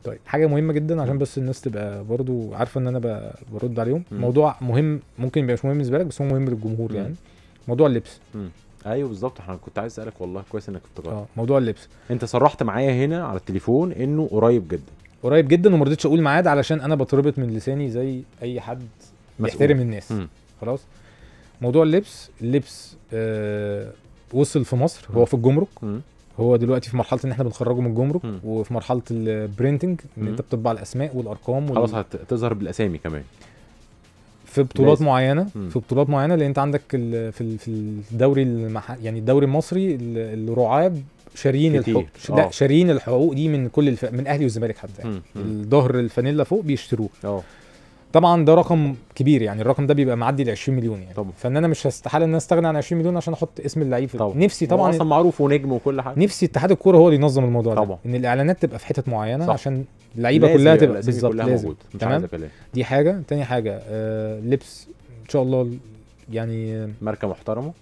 طيب حاجه مهمه جدا عشان بس الناس تبقى برضو عارفه ان انا ب- برد عليهم مم. موضوع مهم ممكن يبقى مش مهم بالنسبه لك بس هو مهم للجمهور مم. يعني موضوع اللبس ايوه بالظبط احنا كنت عايز اسالك والله كويس انك افتكرت اه موضوع اللبس انت صرحت معايا هنا على التليفون انه قريب جدا قريب جدا وما رضيتش اقول ميعاد علشان انا بتربط من لساني زي اي حد بيحترم الناس مم. خلاص موضوع اللبس اللبس آه وصل في مصر هو مم. في الجمرك مم. هو دلوقتي في مرحله ان احنا بنخرجه من الجمرك مم. وفي مرحله البرينتنج ان مم. انت بتطبع الاسماء والارقام وال... خلاص هتظهر بالاسامي كمان في بطولات لازم. معينه مم. في بطولات معينه لان انت عندك ال... في ال... في الدوري المح... يعني الدوري المصري ال- الرعاه شاريين كتير. الحقوق ش- لا آه. شاريين الحقوق دي من كل الف... من اهلي والزمالك حتى يعني. مم. مم. الظهر الفانيلا فوق بيشتروه اه طبعا ده رقم كبير يعني الرقم ده بيبقى معدي ال 20 مليون يعني طبعا. فان انا مش هستحاله ان انا استغنى عن 20 مليون عشان احط اسم اللعيب في- طبعا. نفسي هو طبعا اصلا معروف ونجم وكل حاجه نفسي اتحاد الكوره هو اللي ينظم الموضوع طبعا. ده ان الاعلانات تبقى في حتت معينه صح. عشان اللعيبه لازم كلها يبقى تبقى الأسامي بالظبط كلها لازم موجودة. مش تمام عايزه كلام دي حاجه تاني حاجه آه لبس ان شاء الله يعني آه، ماركه محترمه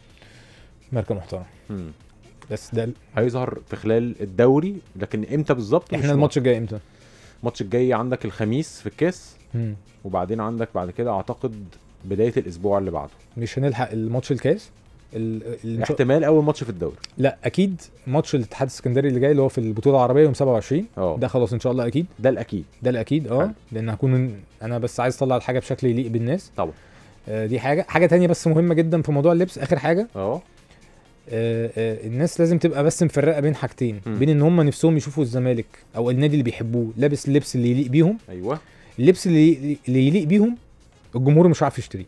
ماركه محترمه مم. بس ده هيظهر في خلال الدوري لكن امتى بالظبط مش احنا الماتش الجاي امتى؟ الماتش الجاي عندك الخميس في الكاس مم. وبعدين عندك بعد كده اعتقد بدايه الاسبوع اللي بعده مش هنلحق الماتش الكاس ال... ال... احتمال اول ماتش في الدوري لا اكيد ماتش الاتحاد السكندري اللي جاي اللي هو في البطوله العربيه يوم 27 اه ده خلاص ان شاء الله اكيد ده الاكيد ده الاكيد اه حلو. لان هكون انا بس عايز اطلع الحاجه بشكل يليق بالناس طبعا آه دي حاجه حاجه تانية بس مهمه جدا في موضوع اللبس اخر حاجه اه آه آه الناس لازم تبقى بس مفرقه بين حاجتين مم. بين ان هم نفسهم يشوفوا الزمالك او النادي اللي بيحبوه لابس اللبس اللي يليق بيهم ايوه اللبس اللي اللي يليق بيهم الجمهور مش عارف يشتريه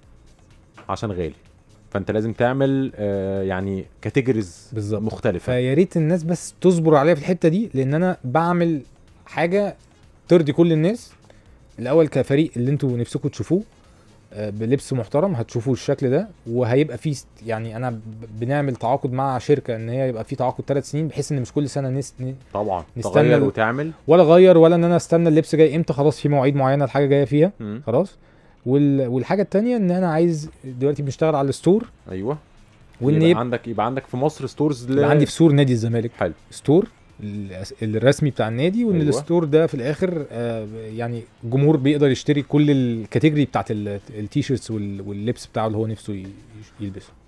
عشان غالي فانت لازم تعمل آه يعني كاتيجوريز بالظبط. مختلفه فيا ريت الناس بس تصبر عليا في الحته دي لان انا بعمل حاجه ترضي كل الناس الاول كفريق اللي انتوا نفسكم تشوفوه آه، بلبس محترم هتشوفوا الشكل ده وهيبقى فيه ست- يعني انا ب- بنعمل تعاقد مع شركه ان هي يبقى فيه تعاقد ثلاث سنين بحيث ان مش كل سنه نس... ن- طبعا نستنى تغير ال- وتعمل ولا اغير ولا ان انا استنى اللبس جاي امتى خلاص في مواعيد معينه الحاجه جايه فيها مم. خلاص وال... والحاجه التانية ان انا عايز دلوقتي بنشتغل على الستور ايوه وان يبقى يبقى عندك يبقى عندك في مصر ستورز يبقى عندي في سور نادي الزمالك حلو ستور الأس- الرسمي بتاع النادي وان أيوة. أيوة. الستور ده في الاخر آه يعني الجمهور بيقدر يشتري كل الكاتيجوري بتاعت ال- التيشيرتس وال- واللبس بتاعه اللي هو نفسه ي- يلبسه